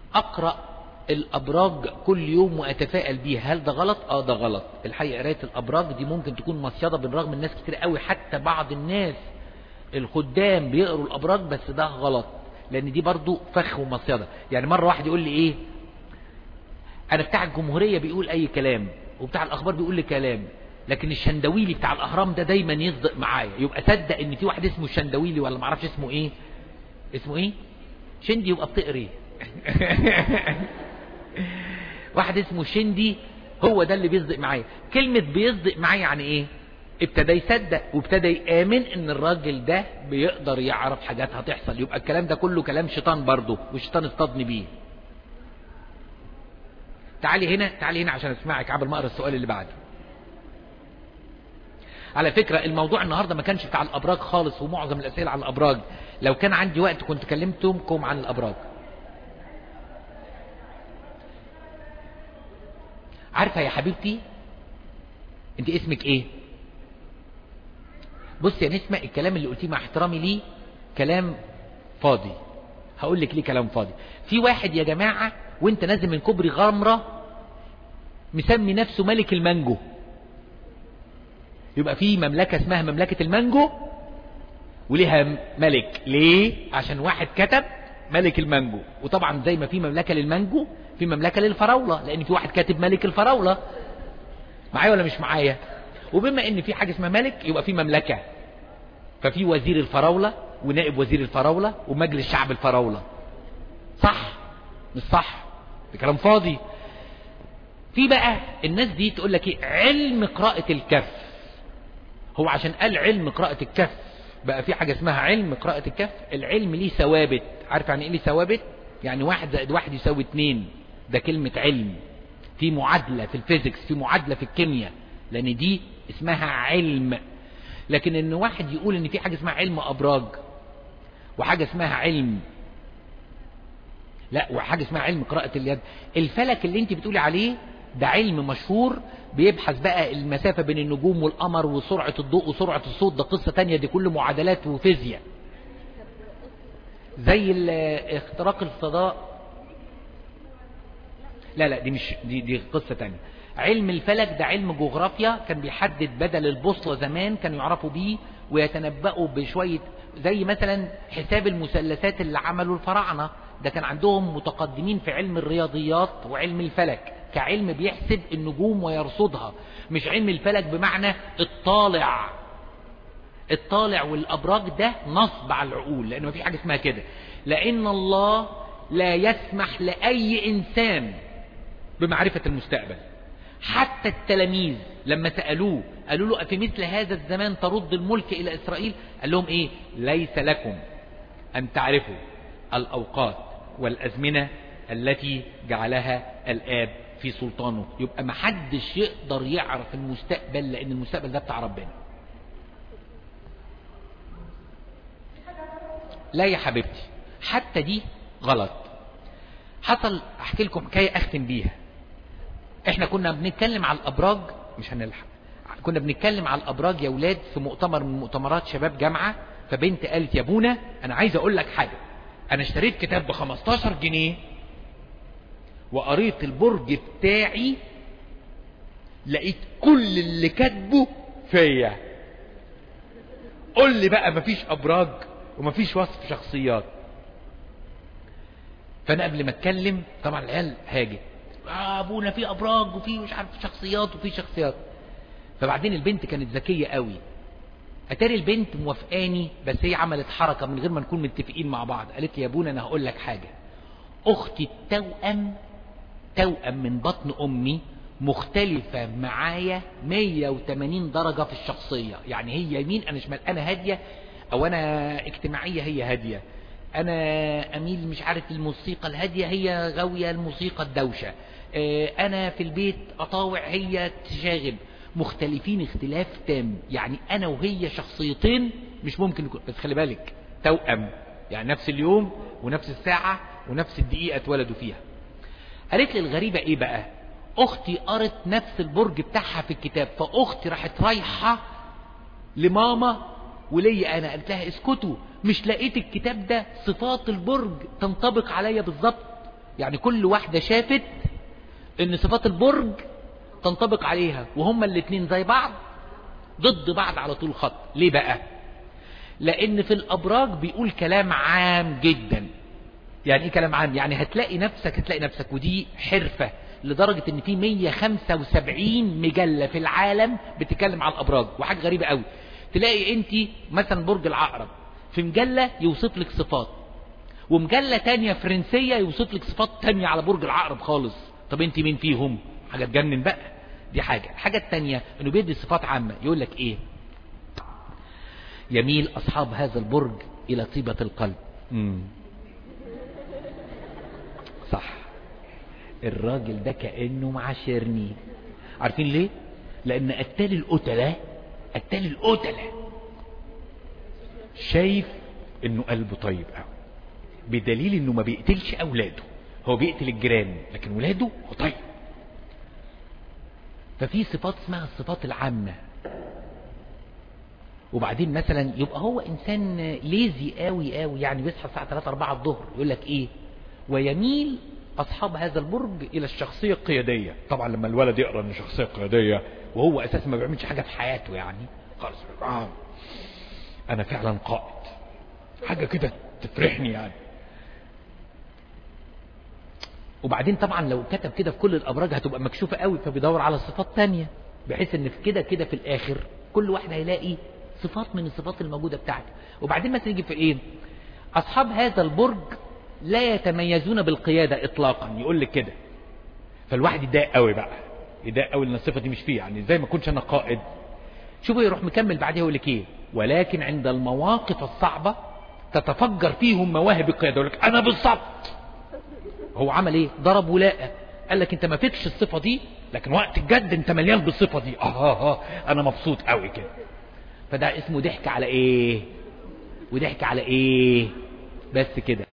اقرأ الابراج كل يوم واتفائل بيها هل ده غلط اه ده غلط الحقيقة قراية الابراج دي ممكن تكون مصيدة بالرغم الناس كتير قوي حتى بعض الناس الخدام بيقروا الابراج بس ده غلط لان دي برضو فخ ومصيدة يعني مرة واحد يقول لي ايه انا بتاع الجمهورية بيقول اي كلام وبتاع الاخبار بيقول لي كلام لكن الشندويلي بتاع الاهرام ده دايما يصدق معايا يبقى صدق ان في واحد اسمه الشندويلي ولا معرفش اسمه ايه اسمه ايه شندي يبقى بتقري واحد اسمه شندي هو ده اللي بيصدق معايا كلمة بيصدق معايا يعني ايه ابتدى يصدق وابتدى يآمن ان الراجل ده بيقدر يعرف حاجات هتحصل يبقى الكلام ده كله كلام شيطان برضه والشيطان اصطادني بيه تعالي هنا تعالي هنا عشان اسمعك قبل ما اقرا السؤال اللي بعده على فكرة الموضوع النهاردة ما كانش بتاع الابراج خالص ومعظم الاسئلة عن الابراج لو كان عندي وقت كنت كلمتكم عن الابراج عارفة يا حبيبتي انت اسمك ايه بص يا نسمة الكلام اللي قلتيه مع احترامي ليه كلام فاضي هقول لك ليه كلام فاضي في واحد يا جماعة وانت نازل من كوبري غمرة مسمي نفسه ملك المانجو يبقى في مملكة اسمها مملكة المانجو وليها ملك ليه عشان واحد كتب ملك المانجو وطبعا زي ما في مملكة للمانجو في مملكة للفراولة لان في واحد كاتب ملك الفراولة معايا ولا مش معايا وبما ان في حاجة اسمها ملك يبقى في مملكة ففي وزير الفراولة ونائب وزير الفراولة ومجلس شعب الفراولة صح مش صح ده كلام فاضي في بقى الناس دي تقول لك ايه علم قراءة الكف هو عشان قال علم قراءة الكف بقى في حاجة اسمها علم قراءة الكف العلم ليه ثوابت عارف يعني ايه ليه ثوابت يعني واحد زائد واحد يساوي اتنين ده كلمة علم في معادلة في الفيزيكس في معادلة في الكيمياء لان دي اسمها علم لكن ان واحد يقول ان في حاجة اسمها علم ابراج وحاجة اسمها علم لا وحاجة اسمها علم قراءة اليد الفلك اللي انت بتقولي عليه ده علم مشهور بيبحث بقى المسافة بين النجوم والقمر وسرعة الضوء وسرعة الصوت ده قصة تانية دي كل معادلات وفيزياء زي اختراق الفضاء لا لا دي مش دي, دي قصة تانية علم الفلك ده علم جغرافيا كان بيحدد بدل البوصلة زمان كانوا يعرفوا بيه ويتنبأوا بشوية زي مثلا حساب المثلثات اللي عملوا الفراعنة ده كان عندهم متقدمين في علم الرياضيات وعلم الفلك كعلم بيحسب النجوم ويرصدها مش علم الفلك بمعنى الطالع الطالع والأبراج ده نصب على العقول لأن ما في حاجة اسمها كده لأن الله لا يسمح لأي إنسان بمعرفة المستقبل حتى التلاميذ لما سألوه قالوا له في مثل هذا الزمان ترد الملك إلى إسرائيل قال لهم إيه ليس لكم أن تعرفوا الأوقات والأزمنة التي جعلها الآب في سلطانه يبقى محدش يقدر يعرف المستقبل لأن المستقبل ده بتاع ربنا لا يا حبيبتي حتى دي غلط حصل احكي لكم حكايه اختم بيها احنا كنا بنتكلم على الابراج مش هنلحق كنا بنتكلم على الابراج يا ولاد في مؤتمر من مؤتمرات شباب جامعه فبنت قالت يا ابونا انا عايز اقول لك حاجه انا اشتريت كتاب ب 15 جنيه وقريت البرج بتاعي لقيت كل اللي كاتبه فيا قول لي بقى مفيش ابراج ومفيش وصف شخصيات فانا قبل ما اتكلم طبعا العيال هاجت آه ابونا في ابراج وفي مش عارف شخصيات وفي شخصيات فبعدين البنت كانت ذكيه قوي اتاري البنت موافقاني بس هي عملت حركه من غير ما نكون متفقين مع بعض قالت لي يا ابونا انا هقول لك حاجه اختي التوأم توأم من بطن امي مختلفة معايا 180 درجة في الشخصية يعني هي يمين انا شمال انا هادية او انا اجتماعية هي هادية انا اميل مش عارف الموسيقى الهادية هي غاوية الموسيقى الدوشة انا في البيت اطاوع هي تشاغب مختلفين اختلاف تام يعني انا وهي شخصيتين مش ممكن يكون بس خلي بالك توأم يعني نفس اليوم ونفس الساعة ونفس الدقيقة اتولدوا فيها قالت لي الغريبة ايه بقى اختي قرت نفس البرج بتاعها في الكتاب فاختي راحت رايحة لماما وليا انا قلت لها اسكتوا مش لقيت الكتاب ده صفات البرج تنطبق عليا بالظبط يعني كل واحدة شافت ان صفات البرج تنطبق عليها وهما الاتنين زي بعض ضد بعض على طول خط ليه بقى لان في الابراج بيقول كلام عام جدا يعني ايه كلام عام يعني هتلاقي نفسك هتلاقي نفسك ودي حرفة لدرجة ان في 175 مجلة في العالم بتتكلم على الابراج وحاجة غريبة قوي تلاقي انت مثلا برج العقرب في مجلة يوصف لك صفات ومجلة تانية فرنسية يوصف لك صفات تانية على برج العقرب خالص طب انت مين فيهم حاجة تجنن بقى دي حاجة الحاجة التانية انه بيدي صفات عامة يقول لك ايه يميل اصحاب هذا البرج الى طيبة القلب مم. صح الراجل ده كأنه معاشرني عارفين ليه لان قتال القتلة قتال القتلة شايف انه قلبه طيب قوي بدليل انه ما بيقتلش اولاده هو بيقتل الجيران لكن ولاده هو طيب ففي صفات اسمها الصفات العامة وبعدين مثلا يبقى هو انسان ليزي قوي قوي يعني بيصحى الساعة 3 4 الظهر يقول لك ايه ويميل اصحاب هذا البرج الى الشخصية القيادية طبعا لما الولد يقرأ ان شخصية قيادية وهو اساسا ما بيعملش حاجة في حياته يعني خالص آه. انا فعلا قائد حاجة كده تفرحني يعني وبعدين طبعا لو كتب كده في كل الابراج هتبقى مكشوفة قوي فبيدور على صفات تانية بحيث ان في كده كده في الاخر كل واحد هيلاقي صفات من الصفات الموجودة بتاعته وبعدين مثلا يجي في ايه اصحاب هذا البرج لا يتميزون بالقيادة اطلاقا يقول لك كده فالواحد يتضايق قوي بقى يتضايق قوي ان الصفة دي مش فيه يعني زي ما كنتش انا قائد شوفوا يروح مكمل بعدها يقول لك ايه ولكن عند المواقف الصعبة تتفجر فيهم مواهب القيادة يقول لك انا بالظبط هو عمل ايه ضرب ولاء قال لك انت ما فيكش الصفة دي لكن وقت الجد انت مليان بالصفة دي اه اه اه انا مبسوط قوي كده فده اسمه ضحك على ايه وضحك على ايه بس كده